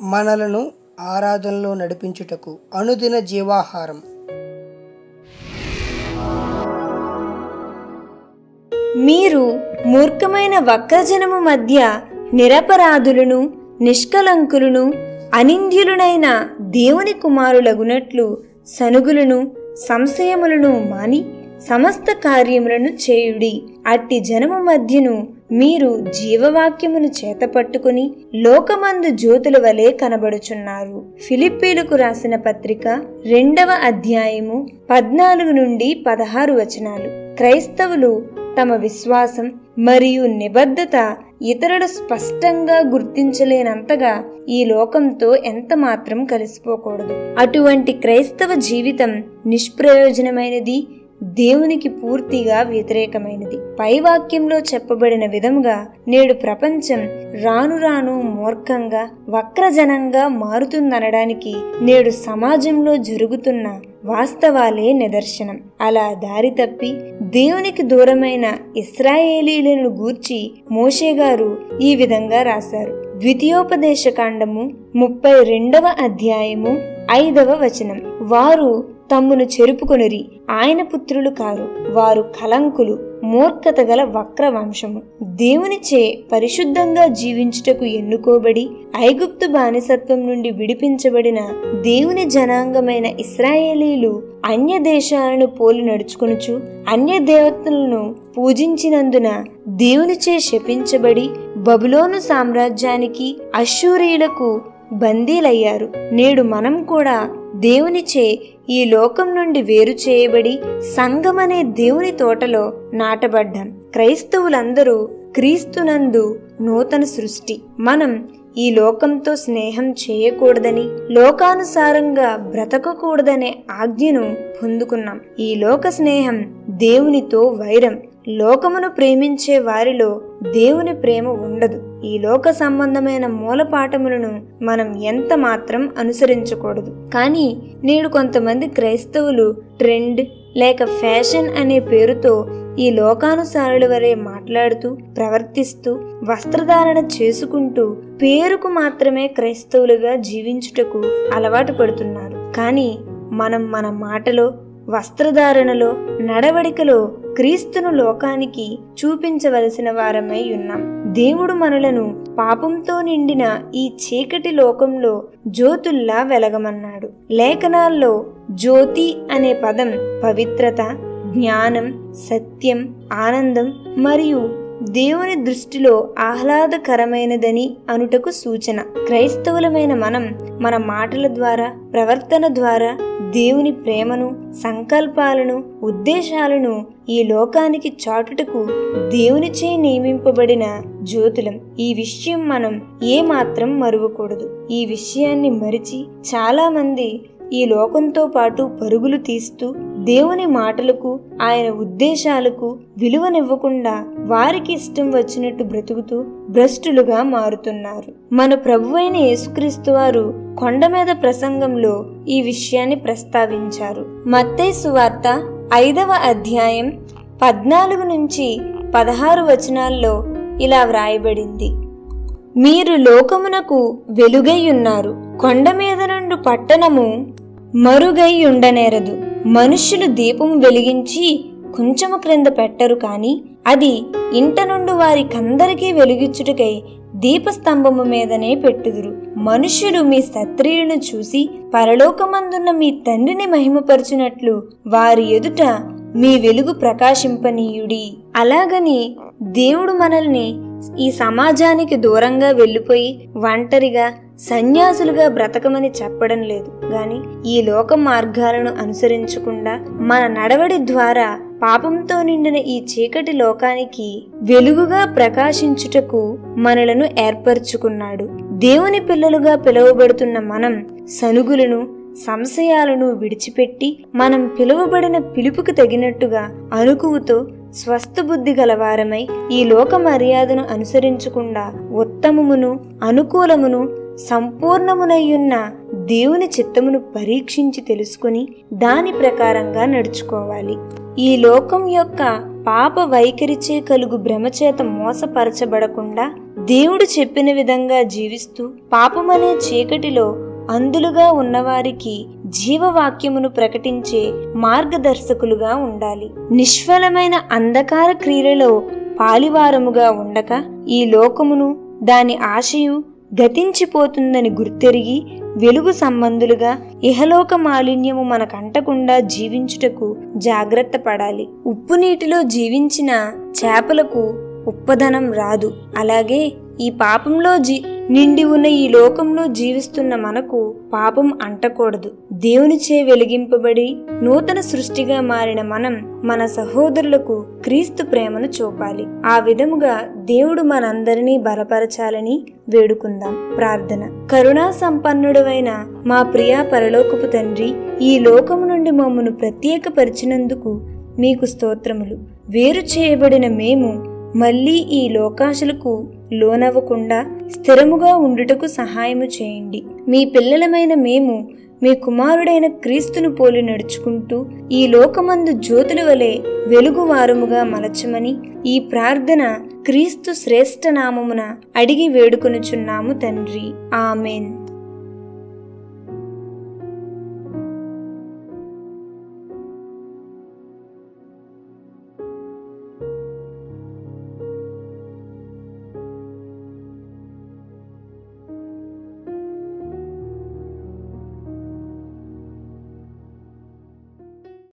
మనలను ఆరాధనలో నడిపించుటకు అనుదిన జీవాహారం మీరు మూర్ఖమైన వక్రజనము మధ్య నిరపరాధులను నిష్కలంకులను అనింద్యులునైన దేవుని కుమారులగునట్లు సనుగులను సంశయములను మాని సమస్త కార్యములను చేయుడి అట్టి జనము మధ్యను మీరు జీవవాక్యమును చేతపట్టుకుని లోకమందు జ్యోతుల వలె కనబడుచున్నారు ఫిలిప్పీలకు రాసిన పత్రిక రెండవ అధ్యాయము పద్నాలుగు నుండి పదహారు వచనాలు క్రైస్తవులు తమ విశ్వాసం మరియు నిబద్ధత ఇతరులు స్పష్టంగా గుర్తించలేనంతగా ఈ లోకంతో ఎంత మాత్రం కలిసిపోకూడదు అటువంటి క్రైస్తవ జీవితం నిష్ప్రయోజనమైనది దేవునికి పూర్తిగా వ్యతిరేకమైనది పై వాక్యంలో చెప్పబడిన విధముగా నేడు ప్రపంచం రాను రాను మూర్ఖంగా వక్రజనంగా మారుతుందనడానికి నేడు సమాజంలో జరుగుతున్న వాస్తవాలే నిదర్శనం అలా దారి తప్పి దేవునికి దూరమైన ఇస్రాయేలీలను గూర్చి మోషే గారు ఈ విధంగా రాశారు ద్వితీయోపదేశ కాండము ముప్పై రెండవ అధ్యాయము ఐదవ వచనం వారు తమ్మును చెరుపుకొనిరి ఆయన పుత్రులు కారు వారు కలంకులు మూర్ఖత గల వక్ర వంశము దేవునిచే పరిశుద్ధంగా జీవించుటకు ఎన్నుకోబడి ఐగుప్తు బానిసత్వం నుండి విడిపించబడిన దేవుని జనాంగమైన ఇస్రాయేలీలు అన్య దేశాలను పోలి నడుచుకొనుచు అన్య దేవతలను పూజించినందున దేవునిచే శపించబడి బబులోను సామ్రాజ్యానికి అశ్షూరియులకు బందీలయ్యారు నేడు మనం కూడా దేవునిచే ఈ లోకం నుండి వేరు చేయబడి సంఘమనే దేవుని తోటలో నాటబడ్డాం క్రైస్తవులందరూ క్రీస్తునందు నూతన సృష్టి మనం ఈ లోకంతో స్నేహం చేయకూడదని లోకానుసారంగా బ్రతకకూడదనే ఆజ్ఞను పొందుకున్నాం ఈ లోక స్నేహం దేవునితో వైరం లోకమును ప్రేమించే వారిలో దేవుని ప్రేమ ఉండదు ఈ లోక సంబంధమైన మూలపాఠములను మనం ఎంత మాత్రం అనుసరించకూడదు కానీ నేడు కొంతమంది క్రైస్తవులు ట్రెండ్ లేక ఫ్యాషన్ అనే పేరుతో ఈ లోకానుసారుల వరే మాట్లాడుతూ ప్రవర్తిస్తూ వస్త్రధారణ చేసుకుంటూ పేరుకు మాత్రమే క్రైస్తవులుగా జీవించుటకు అలవాటు పడుతున్నారు కానీ మనం మన మాటలో వస్త్రధారణలో నడవడికలో క్రీస్తును లోకానికి చూపించవలసిన వారమై ఉన్నాం దేవుడు మనలను పాపంతో నిండిన ఈ చీకటి లోకంలో జ్యోతుల్లా వెలగమన్నాడు లేఖనాల్లో జ్యోతి అనే పదం పవిత్రత జ్ఞానం సత్యం ఆనందం మరియు దేవుని దృష్టిలో ఆహ్లాదకరమైనదని అనుటకు సూచన క్రైస్తవులమైన మనం మన మాటల ద్వారా ప్రవర్తన ద్వారా దేవుని ప్రేమను సంకల్పాలను ఉద్దేశాలను ఈ లోకానికి చాటుటకు దేవునిచే నియమింపబడిన జ్యోతులం ఈ విషయం మనం ఏమాత్రం మరువకూడదు ఈ విషయాన్ని మరిచి చాలా మంది ఈ లోకంతో పాటు పరుగులు తీస్తూ దేవుని మాటలకు ఆయన ఉద్దేశాలకు విలువనివ్వకుండా వారికి ఇష్టం వచ్చినట్టు బ్రతుకుతూ భ్రష్టులుగా మారుతున్నారు మన ప్రభువైన యేసుక్రీస్తు వారు కొండ మీద ప్రసంగంలో ఈ విషయాన్ని ప్రస్తావించారు మత్తయి సువార్త ఐదవ అధ్యాయం పద్నాలుగు నుంచి పదహారు వచనాల్లో ఇలా వ్రాయబడింది మీరు లోకమునకు వెలుగై ఉన్నారు కొండ మీద నుండి పట్టణము మరుగై ఉండనేరదు మనుష్యులు దీపం వెలిగించి కొంచెము క్రింద పెట్టరు కాని అది ఇంట నుండి వారికందరికీ వెలిగించుటకై దీపస్తంభము మీదనే పెట్టుదురు మనుష్యులు మీ సత్రియులను చూసి పరలోకమందున్న మీ తండ్రిని మహిమపరచునట్లు వారి ఎదుట మీ వెలుగు ప్రకాశింపనీయుడి అలాగని దేవుడు మనల్ని ఈ సమాజానికి దూరంగా వెళ్ళిపోయి ఒంటరిగా సన్యాసులుగా బ్రతకమని చెప్పడం లేదు గాని ఈ లోక మార్గాలను అనుసరించకుండా మన నడవడి ద్వారా పాపంతో నిండిన ఈ చీకటి లోకానికి వెలుగుగా ప్రకాశించుటకు మనలను ఏర్పరచుకున్నాడు దేవుని పిల్లలుగా పిలువబడుతున్న మనం సనుగులను సంశయాలను విడిచిపెట్టి మనం పిలువబడిన పిలుపుకు తగినట్టుగా అనుకువతో స్వస్థబుద్ధి గలవారమై ఈ లోక మర్యాదను అనుసరించకుండా ఉత్తమమును అనుకూలమును సంపూర్ణమునయ్యున్న దేవుని చిత్తమును పరీక్షించి తెలుసుకుని దాని ప్రకారంగా నడుచుకోవాలి ఈ లోకం యొక్క పాప వైఖరిచే కలుగు భ్రమచేత మోసపరచబడకుండా దేవుడు చెప్పిన విధంగా జీవిస్తూ పాపమనే చీకటిలో అందులుగా ఉన్నవారికి జీవవాక్యమును ప్రకటించే మార్గదర్శకులుగా ఉండాలి నిష్ఫలమైన అంధకార క్రియలలో పాలివారముగా ఉండక ఈ లోకమును దాని ఆశయు గతించిపోతుందని గుర్తెరిగి వెలుగు సంబంధులుగా ఇహలోక మాలిన్యము మనకంటకుండా జీవించుటకు జాగ్రత్త పడాలి ఉప్పు నీటిలో జీవించిన చేపలకు ఉప్పదనం రాదు అలాగే ఈ పాపంలో జీ నిండి ఉన్న ఈ లోకంలో జీవిస్తున్న మనకు పాపం అంటకూడదు దేవునిచే వెలిగింపబడి నూతన సృష్టిగా మారిన మనం మన సహోదరులకు క్రీస్తు ప్రేమను చూపాలి ఆ విధముగా దేవుడు మనందరినీ బలపరచాలని వేడుకుందాం ప్రార్థన కరుణా సంపన్నుడవైన మా ప్రియా పరలోకపు తండ్రి ఈ లోకము నుండి మమ్మను ప్రత్యేకపరిచినందుకు మీకు స్తోత్రములు వేరు చేయబడిన మేము మళ్ళీ ఈ లోకాశలకు లోనవ్వకుండా స్థిరముగా ఉండుటకు సహాయము చేయండి మీ పిల్లలమైన మేము మీ కుమారుడైన క్రీస్తును పోలి నడుచుకుంటూ ఈ లోకమందు జ్యోతుల వలె వెలుగువారముగా మలచమని ఈ ప్రార్థన క్రీస్తు శ్రేష్ఠ నామమున అడిగి వేడుకొనుచున్నాము తండ్రి ఆమెన్